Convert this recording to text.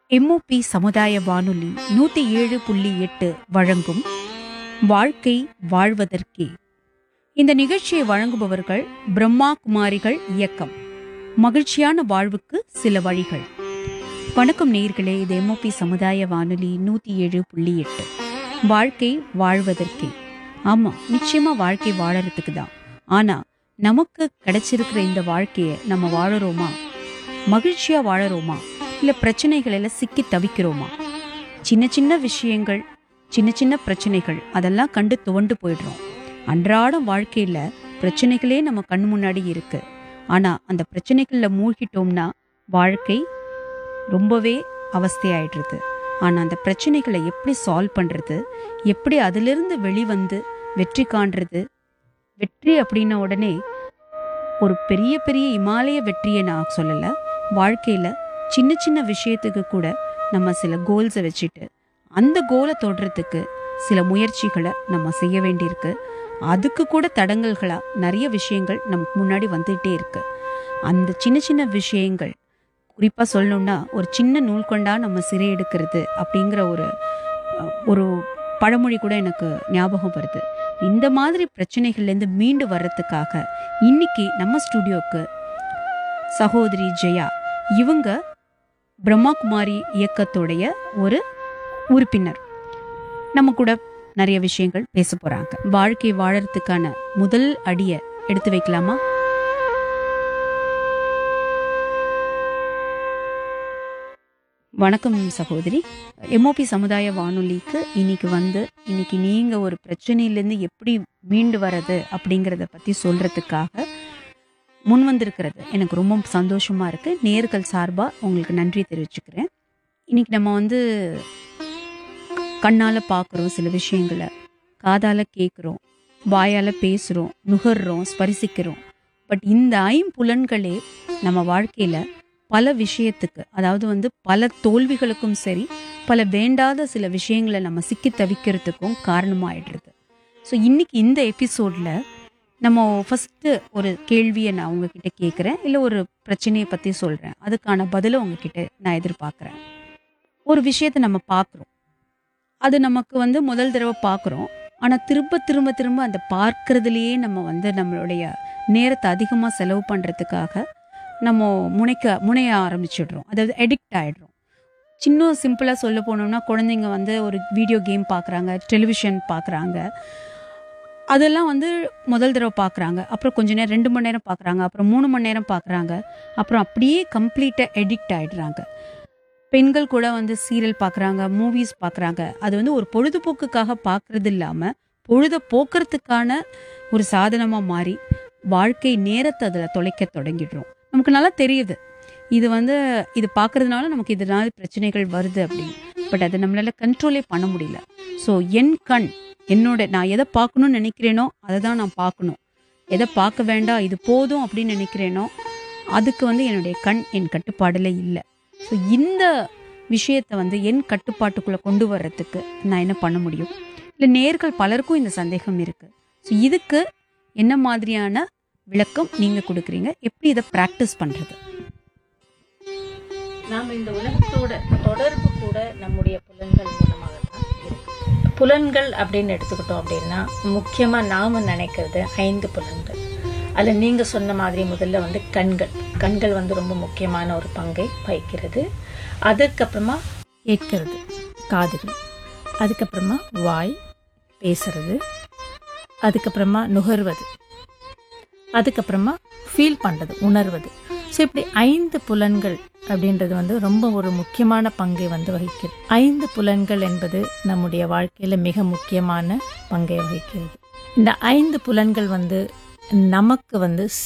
MOP சமுதாய வானொலி நூற்றி ஏழு புள்ளி எட்டு வழங்கும் வாழ்க்கை வாழ்வதற்கே இந்த நிகழ்ச்சியை வழங்குபவர்கள் பிரம்மா குமாரிகள் இயக்கம் மகிழ்ச்சியான வாழ்வுக்கு சில வழிகள் வணக்கம் நேயர்களே இது எம்ஓபி சமுதாய வானொலி நூற்றி ஏழு புள்ளி எட்டு வாழ்க்கை வாழ்வதற்கே ஆமாம் நிச்சயமாக வாழ்க்கை வாழறதுக்கு தான் ஆனால் நமக்கு கிடைச்சிருக்கிற இந்த வாழ்க்கையை நம்ம வாழறோமா மகிழ்ச்சியாக வாழறோமா இல்லை பிரச்சனைகளில் சிக்கி தவிக்கிறோமா சின்ன சின்ன விஷயங்கள் சின்ன சின்ன பிரச்சனைகள் அதெல்லாம் கண்டு துவண்டு போயிடுறோம் அன்றாட வாழ்க்கையில் பிரச்சனைகளே நம்ம கண் முன்னாடி இருக்கு ஆனால் அந்த பிரச்சனைகளில் மூழ்கிட்டோம்னா வாழ்க்கை ரொம்பவே அவஸ்தையாயிடுறது ஆனால் அந்த பிரச்சனைகளை எப்படி சால்வ் பண்ணுறது எப்படி அதிலிருந்து வெளிவந்து வெற்றி காண்றது வெற்றி அப்படின்ன உடனே ஒரு பெரிய பெரிய இமாலய வெற்றியை நான் சொல்லலை வாழ்க்கையில் சின்ன சின்ன விஷயத்துக்கு கூட நம்ம சில கோல்ஸை வச்சுட்டு அந்த கோலை தொடுறதுக்கு சில முயற்சிகளை நம்ம செய்ய வேண்டியிருக்கு அதுக்கு கூட தடங்கல்களா நிறைய விஷயங்கள் நமக்கு முன்னாடி வந்துகிட்டே இருக்கு அந்த சின்ன சின்ன விஷயங்கள் குறிப்பாக சொல்லணும்னா ஒரு சின்ன நூல் கொண்டா நம்ம சிறை எடுக்கிறது அப்படிங்கிற ஒரு அஹ், ஒரு பழமொழி கூட எனக்கு ஞாபகம் வருது இந்த மாதிரி பிரச்சனைகள்லேருந்து மீண்டு வர்றதுக்காக இன்னைக்கு நம்ம ஸ்டுடியோக்கு சகோதரி ஜெயா இவங்க பிரம்மாகுமாரி இயக்கத்துடைய ஒரு உறுப்பினர் நம்ம கூட நிறைய விஷயங்கள் பேச போறாங்க வாழ்க்கை வாழறதுக்கான முதல் அடியை எடுத்து வைக்கலாமா வணக்கம் சகோதரி எம்ஓபி சமுதாய வானொலிக்கு இன்னைக்கு வந்து இன்னைக்கு நீங்க ஒரு பிரச்சனையிலேருந்து எப்படி மீண்டு வர்றது அப்படிங்கிறத பத்தி சொல்றதுக்காக முன் வந்திருக்கிறது எனக்கு ரொம்ப சந்தோஷமா இருக்கு நேர்கள் சார்பா உங்களுக்கு நன்றி தெரிவிச்சுக்கிறேன் இன்னைக்கு நம்ம வந்து கண்ணால பார்க்குறோம் சில விஷயங்களை காதால கேட்குறோம் வாயால பேசுறோம் நுகர்றோம் ஸ்பரிசிக்கிறோம் பட் இந்த ஐம்புலன்களே நம்ம வாழ்க்கையில பல விஷயத்துக்கு அதாவது வந்து பல தோல்விகளுக்கும் சரி பல வேண்டாத சில விஷயங்களை நம்ம சிக்கி தவிக்கிறதுக்கும் காரணமாயிடுறது ஸோ இன்னைக்கு இந்த எபிசோட்ல நம்ம ஃபஸ்ட்டு ஒரு கேள்வியை நான் உங்ககிட்ட கேட்குறேன் இல்லை ஒரு பிரச்சனையை பற்றி சொல்கிறேன் அதுக்கான பதிலை உங்ககிட்ட நான் எதிர்பார்க்குறேன் ஒரு விஷயத்தை நம்ம பார்க்குறோம் அது நமக்கு வந்து முதல் தடவை பார்க்குறோம் ஆனால் திரும்ப திரும்ப திரும்ப அந்த பார்க்கறதுலேயே நம்ம வந்து நம்மளுடைய நேரத்தை அதிகமாக செலவு பண்ணுறதுக்காக நம்ம முனைக்க முனைய ஆரம்பிச்சிடுறோம் அதாவது எடிக்ட் ஆகிடுறோம் சின்ன சிம்பிளாக சொல்ல போனோம்னா குழந்தைங்க வந்து ஒரு வீடியோ கேம் பார்க்குறாங்க டெலிவிஷன் பார்க்குறாங்க அதெல்லாம் வந்து முதல் தடவை பார்க்குறாங்க அப்புறம் கொஞ்ச நேரம் ரெண்டு மணி நேரம் பார்க்குறாங்க அப்புறம் மூணு மணி நேரம் பார்க்குறாங்க அப்புறம் அப்படியே கம்ப்ளீட்டாக எடிக்ட் ஆகிடுறாங்க பெண்கள் கூட வந்து சீரியல் பார்க்குறாங்க மூவிஸ் பார்க்குறாங்க அது வந்து ஒரு பொழுதுபோக்குக்காக பார்க்கறது இல்லாமல் பொழுத போக்குறதுக்கான ஒரு சாதனமாக மாறி வாழ்க்கை நேரத்தை அதில் தொலைக்க தொடங்கிடுறோம் நமக்கு நல்லா தெரியுது இது வந்து இது பார்க்கறதுனால நமக்கு இதனால பிரச்சனைகள் வருது அப்படின்னு பட் அதை நம்மளால கண்ட்ரோலே பண்ண முடியல ஸோ என் கண் என்னோட நான் எதை பார்க்கணும்னு நினைக்கிறேனோ அதை தான் நான் பார்க்கணும் எதை பார்க்க வேண்டாம் இது போதும் அப்படின்னு நினைக்கிறேனோ அதுக்கு வந்து என்னுடைய கண் என் கட்டுப்பாடில் இல்லை ஸோ இந்த விஷயத்தை வந்து என் கட்டுப்பாட்டுக்குள்ளே கொண்டு வர்றதுக்கு நான் என்ன பண்ண முடியும் இல்லை நேர்கள் பலருக்கும் இந்த சந்தேகம் இருக்கு ஸோ இதுக்கு என்ன மாதிரியான விளக்கம் நீங்கள் கொடுக்குறீங்க எப்படி இதை ப்ராக்டிஸ் பண்ணுறது நாம் இந்த உலகத்தோட தொடர்பு கூட நம்முடைய புலன்கள் மூலமாக தான் இருக்கு புலன்கள் அப்படின்னு எடுத்துக்கிட்டோம் அப்படின்னா முக்கியமா நாம நினைக்கிறது ஐந்து புலன்கள் அதில் நீங்க சொன்ன மாதிரி முதல்ல வந்து கண்கள் கண்கள் வந்து ரொம்ப முக்கியமான ஒரு பங்கை வகிக்கிறது அதுக்கப்புறமா கேட்கிறது காதுகள் அதுக்கப்புறமா வாய் பேசுறது அதுக்கப்புறமா நுகர்வது அதுக்கப்புறமா ஃபீல் பண்ணுறது உணர்வது ஸோ இப்படி ஐந்து புலன்கள் அப்படின்றது வந்து ரொம்ப ஒரு முக்கியமான பங்கை வந்து வகிக்கிறது ஐந்து புலன்கள் என்பது நம்முடைய வாழ்க்கையில மிக முக்கியமான பங்கை வகிக்கிறது இந்த ஐந்து புலன்கள் வந்து நமக்கு வந்து